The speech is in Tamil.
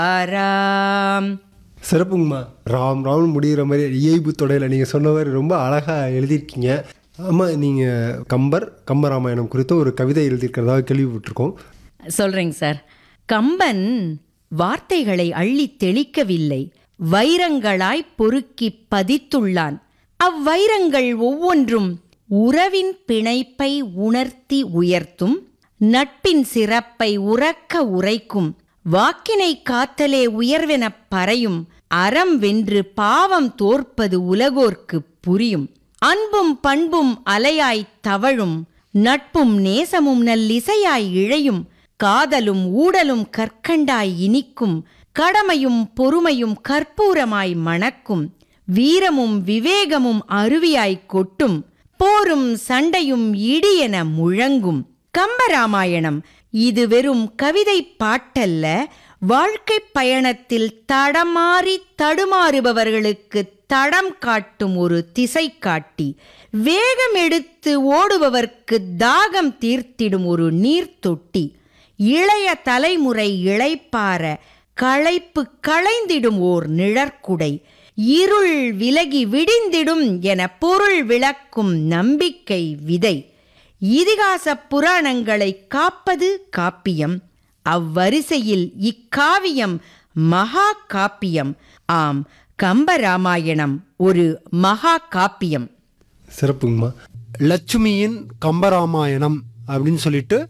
ஆராம் சிறப்புங்கம்மா ராம் ராம் முடிகிற மாதிரி இயல்பு தொடையில் நீங்கள் சொன்ன மாதிரி ரொம்ப அழகாக எழுதியிருக்கீங்க ஆமாம் நீங்கள் கம்பர் கம்பராமாயணம் குறித்த ஒரு கவிதை எழுதியிருக்கிறதாக கேள்விப்பட்டிருக்கோம் சொல்றேங்க சார் கம்பன் வார்த்தைகளை அள்ளி தெளிக்கவில்லை வைரங்களாய் பொறுக்கி பதித்துள்ளான் அவ்வைரங்கள் ஒவ்வொன்றும் உறவின் பிணைப்பை உணர்த்தி உயர்த்தும் நட்பின் சிறப்பை உறக்க உரைக்கும் வாக்கினை காத்தலே உயர்வெனப் பறையும் அறம் வென்று பாவம் தோற்பது உலகோர்க்கு புரியும் அன்பும் பண்பும் அலையாய் தவழும் நட்பும் நேசமும் நல்லிசையாய் இழையும் காதலும் ஊடலும் கற்கண்டாய் இனிக்கும் கடமையும் பொறுமையும் கற்பூரமாய் மணக்கும் வீரமும் விவேகமும் அருவியாய் கொட்டும் போரும் சண்டையும் இடியென முழங்கும் கம்பராமாயணம் இது வெறும் கவிதை பாட்டல்ல வாழ்க்கைப் பயணத்தில் தடமாறி தடுமாறுபவர்களுக்கு தடம் காட்டும் ஒரு திசை காட்டி வேகம் எடுத்து ஓடுபவர்க்கு தாகம் தீர்த்திடும் ஒரு நீர் தொட்டி இளைய தலைமுறை இளைப்பார களைப்பு களைந்திடும் ஓர் நிழற்குடை இருள் விலகி விடிந்திடும் என பொருள் விளக்கும் நம்பிக்கை விதை இதிகாச புராணங்களை காப்பது காப்பியம் அவ்வரிசையில் இக்காவியம் மகா காப்பியம் ஆம் கம்பராமாயணம் ஒரு மகா காப்பியம் சிறப்புங்கம்மா லட்சுமியின் கம்பராமாயணம் அப்படின்னு சொல்லிட்டு